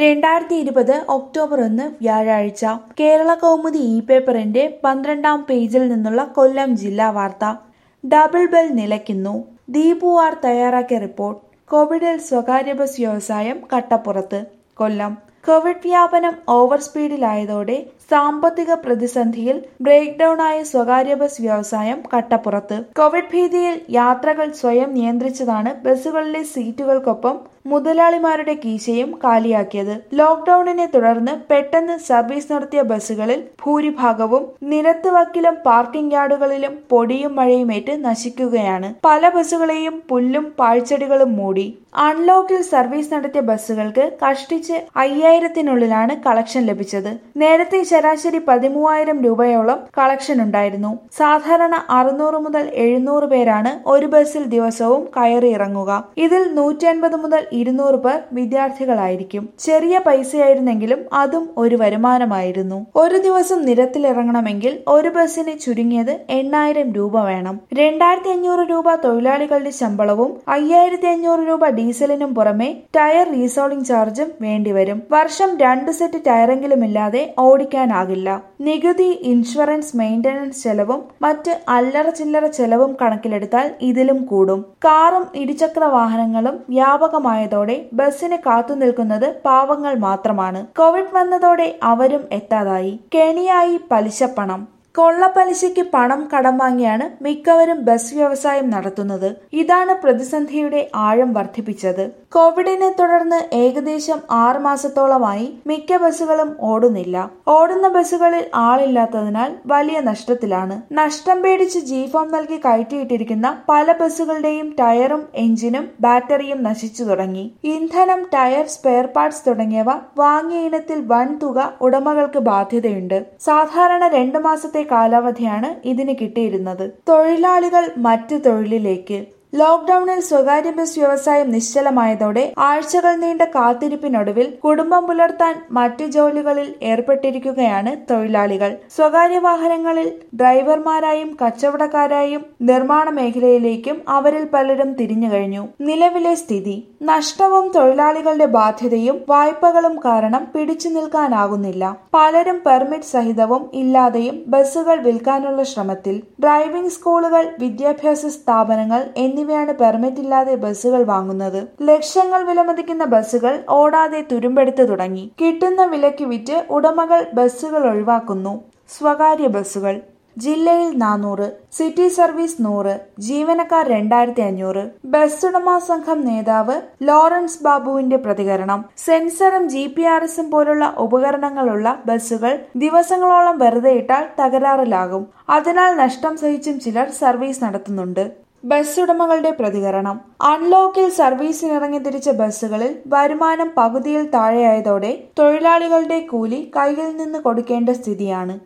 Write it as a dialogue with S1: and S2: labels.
S1: രണ്ടായിരത്തി ഇരുപത് ഒക്ടോബർ ഒന്ന് വ്യാഴാഴ്ച കേരള കൗമുദി ഇ പേപ്പറിന്റെ പന്ത്രണ്ടാം പേജിൽ നിന്നുള്ള കൊല്ലം ജില്ലാ വാർത്ത ഡബിൾ ബെൽ നിലയ്ക്കുന്നു ദീപു ആർ തയ്യാറാക്കിയ റിപ്പോർട്ട് കോവിഡിൽ സ്വകാര്യ ബസ് വ്യവസായം കട്ടപ്പുറത്ത് കൊല്ലം കോവിഡ് വ്യാപനം ഓവർ സ്പീഡിലായതോടെ സാമ്പത്തിക പ്രതിസന്ധിയിൽ ബ്രേക്ക് ഡൌൺ ആയ സ്വകാര്യ ബസ് വ്യവസായം കട്ടപ്പുറത്ത് കോവിഡ് ഭീതിയിൽ യാത്രകൾ സ്വയം നിയന്ത്രിച്ചതാണ് ബസ്സുകളിലെ സീറ്റുകൾക്കൊപ്പം മുതലാളിമാരുടെ കീശയും കാലിയാക്കിയത് ലോക്ഡൌണിനെ തുടർന്ന് പെട്ടെന്ന് സർവീസ് നടത്തിയ ബസ്സുകളിൽ ഭൂരിഭാഗവും നിരത്ത് വക്കിലും പാർക്കിംഗ് യാർഡുകളിലും പൊടിയും മഴയുമേറ്റ് നശിക്കുകയാണ് പല ബസ്സുകളെയും പുല്ലും പാഴ്ചെടികളും മൂടി അൺലോക്കിൽ സർവീസ് നടത്തിയ ബസ്സുകൾക്ക് കഷ്ടിച്ച് അയ്യായിരത്തിനുള്ളിലാണ് കളക്ഷൻ ലഭിച്ചത് നേരത്തെ ശരാശരി പതിമൂവായിരം രൂപയോളം കളക്ഷൻ ഉണ്ടായിരുന്നു സാധാരണ അറുന്നൂറ് മുതൽ എഴുന്നൂറ് പേരാണ് ഒരു ബസ്സിൽ ദിവസവും കയറി ഇറങ്ങുക ഇതിൽ നൂറ്റി അൻപത് മുതൽ ഇരുന്നൂറ് പേർ വിദ്യാർത്ഥികളായിരിക്കും ചെറിയ പൈസയായിരുന്നെങ്കിലും അതും ഒരു വരുമാനമായിരുന്നു ഒരു ദിവസം നിരത്തിലിറങ്ങണമെങ്കിൽ ഒരു ബസ്സിന് ചുരുങ്ങിയത് എണ്ണായിരം രൂപ വേണം രണ്ടായിരത്തി അഞ്ഞൂറ് രൂപ തൊഴിലാളികളുടെ ശമ്പളവും അയ്യായിരത്തി അഞ്ഞൂറ് രൂപ ഡീസലിനും പുറമെ ടയർ റീസോളിംഗ് ചാർജും വേണ്ടിവരും വർഷം രണ്ട് സെറ്റ് ടയറെങ്കിലും ഇല്ലാതെ ഓടിക്കാനാകില്ല നികുതി ഇൻഷുറൻസ് മെയിന്റനൻസ് ചെലവും മറ്റ് അല്ലറ ചില്ലറ ചെലവും കണക്കിലെടുത്താൽ ഇതിലും കൂടും കാറും ഇരുചക്ര വാഹനങ്ങളും വ്യാപകമായതോടെ ബസ്സിന് കാത്തു നിൽക്കുന്നത് പാവങ്ങൾ മാത്രമാണ് കോവിഡ് വന്നതോടെ അവരും എത്താതായി കെണിയായി പലിശപ്പണം കൊള്ളപ്പലിശയ്ക്ക് പണം കടം വാങ്ങിയാണ് മിക്കവരും ബസ് വ്യവസായം നടത്തുന്നത് ഇതാണ് പ്രതിസന്ധിയുടെ ആഴം വർദ്ധിപ്പിച്ചത് കോവിഡിനെ തുടർന്ന് ഏകദേശം ആറ് മാസത്തോളമായി മിക്ക ബസ്സുകളും ഓടുന്നില്ല ഓടുന്ന ബസ്സുകളിൽ ആളില്ലാത്തതിനാൽ വലിയ നഷ്ടത്തിലാണ് നഷ്ടം പേടിച്ച് ജീഫോം നൽകി കയറ്റിയിട്ടിരിക്കുന്ന പല ബസ്സുകളുടെയും ടയറും എഞ്ചിനും ബാറ്ററിയും നശിച്ചു തുടങ്ങി ഇന്ധനം ടയർ സ്പെയർ പാർട്സ് തുടങ്ങിയവ വാങ്ങിയ ഇനത്തിൽ വൻ തുക ഉടമകൾക്ക് ബാധ്യതയുണ്ട് സാധാരണ രണ്ടു മാസത്തെ കാലാവധിയാണ് ഇതിന് കിട്ടിയിരുന്നത് തൊഴിലാളികൾ മറ്റു തൊഴിലിലേക്ക് ലോക്ഡൌണിൽ സ്വകാര്യ ബസ് വ്യവസായം നിശ്ചലമായതോടെ ആഴ്ചകൾ നീണ്ട കാത്തിരിപ്പിനൊടുവിൽ കുടുംബം പുലർത്താൻ മറ്റു ജോലികളിൽ ഏർപ്പെട്ടിരിക്കുകയാണ് തൊഴിലാളികൾ സ്വകാര്യ വാഹനങ്ങളിൽ ഡ്രൈവർമാരായും കച്ചവടക്കാരായും നിർമ്മാണ മേഖലയിലേക്കും അവരിൽ പലരും തിരിഞ്ഞു കഴിഞ്ഞു നിലവിലെ സ്ഥിതി നഷ്ടവും തൊഴിലാളികളുടെ ബാധ്യതയും വായ്പകളും കാരണം പിടിച്ചു നിൽക്കാനാകുന്നില്ല പലരും പെർമിറ്റ് സഹിതവും ഇല്ലാതെയും ബസ്സുകൾ വിൽക്കാനുള്ള ശ്രമത്തിൽ ഡ്രൈവിംഗ് സ്കൂളുകൾ വിദ്യാഭ്യാസ സ്ഥാപനങ്ങൾ എന്നീ എന്നിവയാണ് പെർമിറ്റ് ഇല്ലാതെ ബസ്സുകൾ വാങ്ങുന്നത് ലക്ഷങ്ങൾ വിലമതിക്കുന്ന ബസ്സുകൾ ഓടാതെ തുരുമ്പെടുത്തു തുടങ്ങി കിട്ടുന്ന വിലയ്ക്ക് വിറ്റ് ഉടമകൾ ബസ്സുകൾ ഒഴിവാക്കുന്നു സ്വകാര്യ ബസ്സുകൾ ജില്ലയിൽ നാനൂറ് സിറ്റി സർവീസ് നൂറ് ജീവനക്കാർ രണ്ടായിരത്തി അഞ്ഞൂറ് ബസ് ഉടമ സംഘം നേതാവ് ലോറൻസ് ബാബുവിന്റെ പ്രതികരണം സെൻസറും ജി പി ആർ എസും പോലുള്ള ഉപകരണങ്ങളുള്ള ബസ്സുകൾ ദിവസങ്ങളോളം വെറുതെ ഇട്ടാൽ തകരാറിലാകും അതിനാൽ നഷ്ടം സഹിച്ചും ചിലർ സർവീസ് നടത്തുന്നുണ്ട് ബസ് ഉടമകളുടെ പ്രതികരണം അൺലോക്കിൽ സർവീസിനിറങ്ങി തിരിച്ച ബസ്സുകളിൽ വരുമാനം പകുതിയിൽ താഴെയായതോടെ തൊഴിലാളികളുടെ കൂലി കയ്യിൽ നിന്ന് കൊടുക്കേണ്ട സ്ഥിതിയാണ്